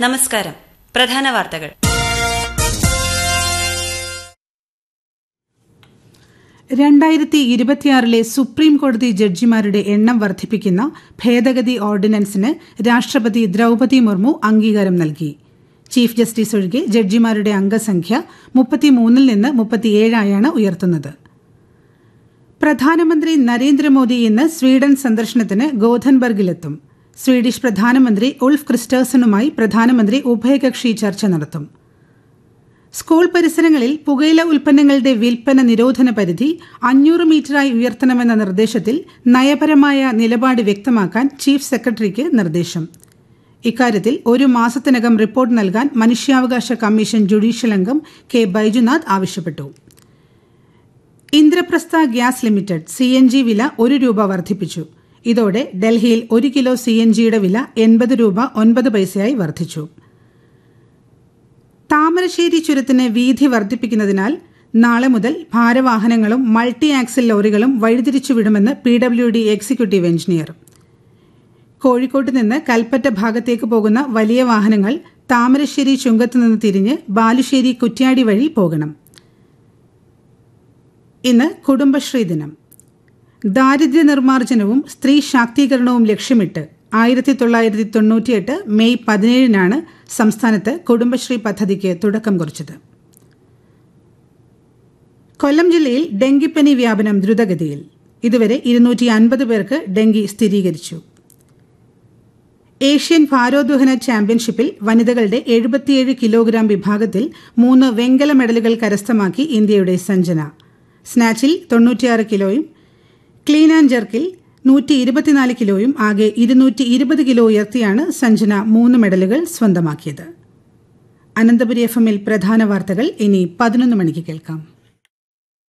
നമസ്കാരം പ്രധാന വാർത്തകൾ രണ്ടായിരത്തി ഇരുപത്തിയാറിലെ സുപ്രീം കോടതി ജഡ്ജിമാരുടെ എണ്ണം വർദ്ധിപ്പിക്കുന്ന ഭേദഗതി ഓർഡിനൻസിന് രാഷ്ട്രപതി ദ്രൌപതി മുർമു അംഗീകാരം നൽകി ചീഫ് ജസ്റ്റിസ് ഒഴികെ ജഡ്ജിമാരുടെ അംഗസംഖ്യ മുപ്പത്തിമൂന്നിൽ നിന്ന് മുപ്പത്തിയേഴായാണ് ഉയർത്തുന്നത് പ്രധാനമന്ത്രി നരേന്ദ്രമോദി ഇന്ന് സ്വീഡൻ സന്ദർശനത്തിന് ഗോഥൻബർഗിലെത്തും സ്വീഡിഷ് പ്രധാനമന്ത്രി ഉൾഫ് ക്രിസ്റ്റേഴ്സണുമായി പ്രധാനമന്ത്രി ഉഭയകക്ഷി ചർച്ച നടത്തും സ്കൂൾ പരിസരങ്ങളിൽ പുകയില ഉൽപ്പന്നങ്ങളുടെ വിൽപ്പന നിരോധന പരിധി അഞ്ഞൂറ് മീറ്ററായി ഉയർത്തണമെന്ന നിർദ്ദേശത്തിൽ നയപരമായ നിലപാട് വ്യക്തമാക്കാൻ ചീഫ് സെക്രട്ടറിക്ക് നിർദ്ദേശം ഇക്കാര്യത്തിൽ ഒരു മാസത്തിനകം റിപ്പോർട്ട് നൽകാൻ മനുഷ്യാവകാശ കമ്മീഷൻ ജുഡീഷ്യൽ അംഗം കെ ബൈജുനാഥ് ആവശ്യപ്പെട്ടു Indraprastha gas limited C N G വില ഒരു രൂപ വർദ്ധിപ്പിച്ചു ഇതോടെ ഡൽഹിയിൽ ഒരു കിലോ സി എൻ ജിയുടെ വില എൺപത് രൂപ ഒൻപത് പൈസയായി വർദ്ധിച്ചു താമരശ്ശേരി ചുരത്തിന് വീതി വർദ്ധിപ്പിക്കുന്നതിനാൽ നാളെ മുതൽ ഭാരവാഹനങ്ങളും മൾട്ടി ആക്സിൽ ലോറികളും വഴിതിരിച്ചുവിടുമെന്ന് P W D executive engineer കോഴിക്കോട്ട് നിന്ന് കൽപ്പറ്റ ഭാഗത്തേക്ക് പോകുന്ന വലിയ വാഹനങ്ങൾ താമരശ്ശേരി ചുങ്കത്ത് നിന്ന് തിരിഞ്ഞ് ബാലുശ്ശേരി കുറ്റ്യാടി വഴി പോകണം ഇന്ന് കുടുംബശ്രീ ദിനം ദാരിദ്ര്യ നിർമ്മാർജ്ജനവും സ്ത്രീ ശാക്തീകരണവും ലക്ഷ്യമിട്ട് ആയിരത്തി തൊള്ളായിരത്തി തൊണ്ണൂറ്റിയെട്ട് മെയ് പതിനേഴിനാണ് സംസ്ഥാനത്ത് കുടുംബശ്രീ പദ്ധതിക്ക് തുടക്കം കുറിച്ചത് കൊല്ലം ജില്ലയിൽ ഡെങ്കിപ്പനി വ്യാപനം ദ്രുതഗതിയിൽ ഇതുവരെ ഇരുന്നൂറ്റി അൻപത് പേർക്ക് ഡെങ്കി സ്ഥിരീകരിച്ചു ഏഷ്യൻ ഭാരോദ്വഹന ചാമ്പ്യൻഷിപ്പിൽ വനിതകളുടെ എഴുപത്തിയേഴ് കിലോഗ്രാം വിഭാഗത്തിൽ മൂന്ന് വെങ്കല മെഡലുകൾ കരസ്ഥമാക്കി ഇന്ത്യയുടെ സഞ്ജന സ്നാച്ചിൽ തൊണ്ണൂറ്റിയാറ് കിലോയും ക്ലീൻ ആൻഡ് ജർക്കിൽ നൂറ്റി ഇരുപത്തിനാല് കിലോയും ആകെ ഇരുന്നൂറ്റി ഇരുപത് കിലോ ഉയർത്തിയാണ് സഞ്ജന മൂന്ന് മെഡലുകൾ സ്വന്തമാക്കിയത് അനന്തപുരി എഫ് എമ്മിൽ പ്രധാന വാർത്തകൾ ഇനി പതിനൊന്ന് മണിക്ക് കേൾക്കാം